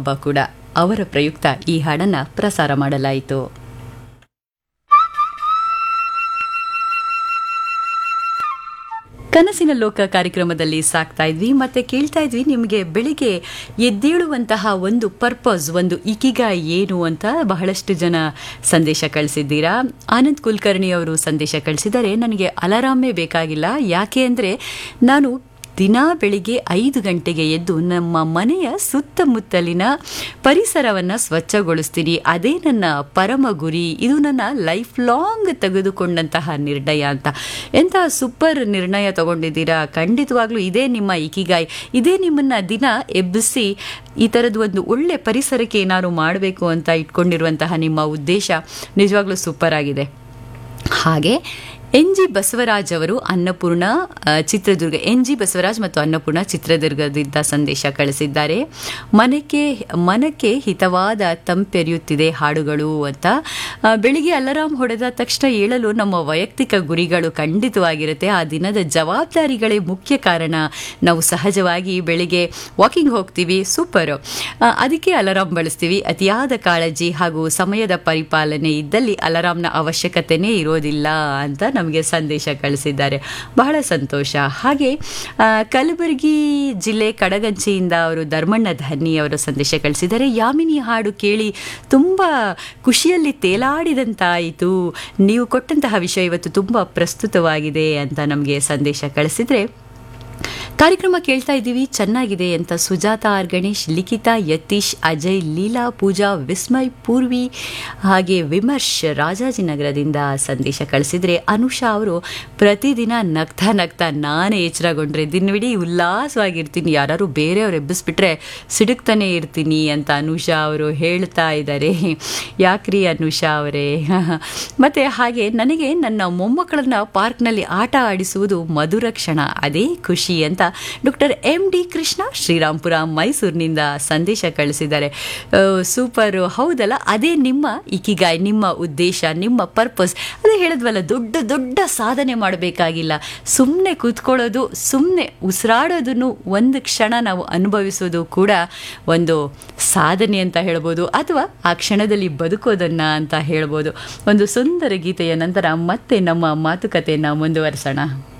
ಹಬ್ಬ ಕೂಡ ಅವರ ಪ್ರಯುಕ್ತ ಈ ಹಾಡನ್ನ ಪ್ರಸಾರ ಮಾಡಲಾಯಿತು ಕನಸಿನ ಲೋಕ ಕಾರ್ಯಕ್ರಮದಲ್ಲಿ ಸಾಕ್ತಾ ಇದ್ವಿ ಮತ್ತೆ ಕೇಳ್ತಾ ಇದ್ವಿ ನಿಮಗೆ ಬೆಳಿಗ್ಗೆ ಎದ್ದೇಳುವಂತಹ ಒಂದು ಪರ್ಪಸ್ ಒಂದು ಇಕಿಗ ಏನು ಅಂತ ಬಹಳಷ್ಟು ಜನ ಸಂದೇಶ ಕಳಿಸಿದ್ದೀರಾ ಆನಂದ್ ಕುಲಕರ್ಣಿ ಅವರು ಸಂದೇಶ ಕಳಿಸಿದ್ದಾರೆ ನನಗೆ ಅಲಾರಾಮೇ ಬೇಕಾಗಿಲ್ಲ ಯಾಕೆ ಅಂದರೆ ನಾನು ದಿನಾ ಬೆಳಿಗ್ಗೆ ಐದು ಗಂಟೆಗೆ ಎದ್ದು ನಮ್ಮ ಮನೆಯ ಸುತ್ತಮುತ್ತಲಿನ ಪರಿಸರವನ್ನು ಸ್ವಚ್ಛಗೊಳಿಸ್ತೀನಿ ಅದೇ ನನ್ನ ಪರಮ ಗುರಿ ಇದು ನನ್ನ ಲೈಫ್ ಲಾಂಗ್ ತೆಗೆದುಕೊಂಡಂತಹ ನಿರ್ಣಯ ಅಂತ ಎಂಥ ಸೂಪರ್ ನಿರ್ಣಯ ತಗೊಂಡಿದ್ದೀರಾ ಖಂಡಿತವಾಗ್ಲೂ ಇದೇ ನಿಮ್ಮ ಇಕಿಗಾಯ್ ಇದೇ ನಿಮ್ಮನ್ನ ದಿನ ಎಬ್ಬಿಸಿ ಈ ಥರದ್ದು ಒಂದು ಒಳ್ಳೆ ಪರಿಸರಕ್ಕೆ ಏನಾದ್ರು ಮಾಡಬೇಕು ಅಂತ ಇಟ್ಕೊಂಡಿರುವಂತಹ ನಿಮ್ಮ ಉದ್ದೇಶ ನಿಜವಾಗ್ಲೂ ಸೂಪರ್ ಆಗಿದೆ ಹಾಗೆ ಎನ್ ಜಿ ಬಸವರಾಜ್ ಅವರು ಅನ್ನಪೂರ್ಣ ಆ, ಚಿತ್ರದುರ್ಗ ಎನ್ ಜಿ ಬಸವರಾಜ್ ಮತ್ತು ಅನ್ನಪೂರ್ಣ ಚಿತ್ರದುರ್ಗದಿಂದ ಸಂದೇಶ ಕಳಿಸಿದ್ದಾರೆ ಮನಕ್ಕೆ ಮನಕ್ಕೆ ಹಿತವಾದ ತಂಪೆರೆಯುತ್ತಿದೆ ಹಾಡುಗಳು ಅಂತ ಆ, ಬೆಳಿಗ್ಗೆ ಅಲಾರಾಮ್ ಹೊಡೆದ ತಕ್ಷಣ ಏಳಲು ನಮ್ಮ ವೈಯಕ್ತಿಕ ಗುರಿಗಳು ಖಂಡಿತವಾಗಿರುತ್ತೆ ಆ ದಿನದ ಜವಾಬ್ದಾರಿಗಳೇ ಮುಖ್ಯ ಕಾರಣ ನಾವು ಸಹಜವಾಗಿ ಬೆಳಿಗ್ಗೆ ವಾಕಿಂಗ್ ಹೋಗ್ತೀವಿ ಸೂಪರು ಆ, ಅದಕ್ಕೆ ಅಲಾರಾಮ್ ಬಳಸ್ತೀವಿ ಅತಿಯಾದ ಕಾಳಜಿ ಹಾಗೂ ಸಮಯದ ಪರಿಪಾಲನೆ ಇದ್ದಲ್ಲಿ ಅಲಾರಾಮ್ನ ಅವಶ್ಯಕತೆನೇ ಇರೋದಿಲ್ಲ ಅಂತ ನಮಗೆ ಸಂದೇಶ ಕಳಿಸಿದ್ದಾರೆ ಬಹಳ ಸಂತೋಷ ಹಾಗೆ ಆ, ಕಲಬುರಗಿ ಜಿಲ್ಲೆ ಕಡಗಂಚಿಯಿಂದ ಅವರು ಧರ್ಮಣ್ಣ ಧನ್ನಿ ಅವರು ಸಂದೇಶ ಕಳಿಸಿದ್ದಾರೆ ಯಾಮಿನಿ ಹಾಡು ಕೇಳಿ ತುಂಬ ಖುಷಿಯಲ್ಲಿ ತೇಲಾಡಿದಂತಾಯಿತು ನೀವು ಕೊಟ್ಟಂತಹ ವಿಷಯ ಇವತ್ತು ತುಂಬ ಪ್ರಸ್ತುತವಾಗಿದೆ ಅಂತ ನಮಗೆ ಸಂದೇಶ ಕಳಿಸಿದರೆ ಕಾರ್ಯಕ್ರಮ ಕೇಳ್ತಾ ಇದ್ದೀವಿ ಚೆನ್ನಾಗಿದೆ ಅಂತ ಸುಜಾತ ಆರ್ ಗಣೇಶ್ ಲಿಖಿತಾ ಯತೀಶ್ ಅಜಯ್ ಲೀಲಾ ಪೂಜಾ ವಿಸ್ಮಯ್ ಪೂರ್ವಿ ಹಾಗೆ ವಿಮರ್ಶ್ ರಾಜಾಜಿನಗರದಿಂದ ಸಂದೇಶ ಕಳಿಸಿದ್ರೆ ಅನುಷಾ ಅವರು ಪ್ರತಿದಿನ ನಗ್ತಾ ನಗ್ತಾ ನಾನೇ ಎಚ್ಚರಗೊಂಡ್ರೆ ದಿನವಿಡೀ ಉಲ್ಲಾಸವಾಗಿರ್ತೀನಿ ಯಾರು ಬೇರೆಯವ್ರು ಎಬ್ಬಿಸ್ಬಿಟ್ರೆ ಸಿಡುಕ್ತಾನೆ ಇರ್ತೀನಿ ಅಂತ ಅನುಷಾ ಅವರು ಹೇಳ್ತಾ ಇದ್ದಾರೆ ಯಾಕ್ರಿ ಅನುಷಾ ಅವರೇ ಮತ್ತೆ ಹಾಗೆ ನನಗೆ ನನ್ನ ಮೊಮ್ಮಕ್ಕಳನ್ನ ಪಾರ್ಕ್ನಲ್ಲಿ ಆಟ ಆಡಿಸುವುದು ಮಧುರ ಕ್ಷಣ ಅದೇ ಖುಷಿ ಅಂತ doctor M D Krishna Shrirampura ಮೈಸೂರಿನಿಂದ ಸಂದೇಶ ಕಳಿಸಿದ್ದಾರೆ ಸೂಪರ್ ಹೌದಲ್ಲ ಅದೇ ನಿಮ್ಮ ಇಕಿಗಾಯ್ ನಿಮ್ಮ ಉದ್ದೇಶ ನಿಮ್ಮ ಪರ್ಪಸ್ ಅದೇ ಹೇಳಿದ್ವಲ್ಲ ದೊಡ್ಡ ದೊಡ್ಡ ಸಾಧನೆ ಮಾಡಬೇಕಾಗಿಲ್ಲ ಸುಮ್ಮನೆ ಕೂತ್ಕೊಳ್ಳೋದು ಸುಮ್ಮನೆ ಉಸಿರಾಡೋದನ್ನು ಒಂದು ಕ್ಷಣ ನಾವು ಅನುಭವಿಸೋದು ಕೂಡ ಒಂದು ಸಾಧನೆ ಅಂತ ಹೇಳ್ಬೋದು ಅಥವಾ ಆ ಕ್ಷಣದಲ್ಲಿ ಬದುಕೋದನ್ನ ಅಂತ ಹೇಳ್ಬೋದು ಒಂದು ಸುಂದರ ಗೀತೆಯ ನಂತರ ಮತ್ತೆ ನಮ್ಮ ಮಾತುಕತೆಯನ್ನು ಮುಂದುವರಿಸೋಣ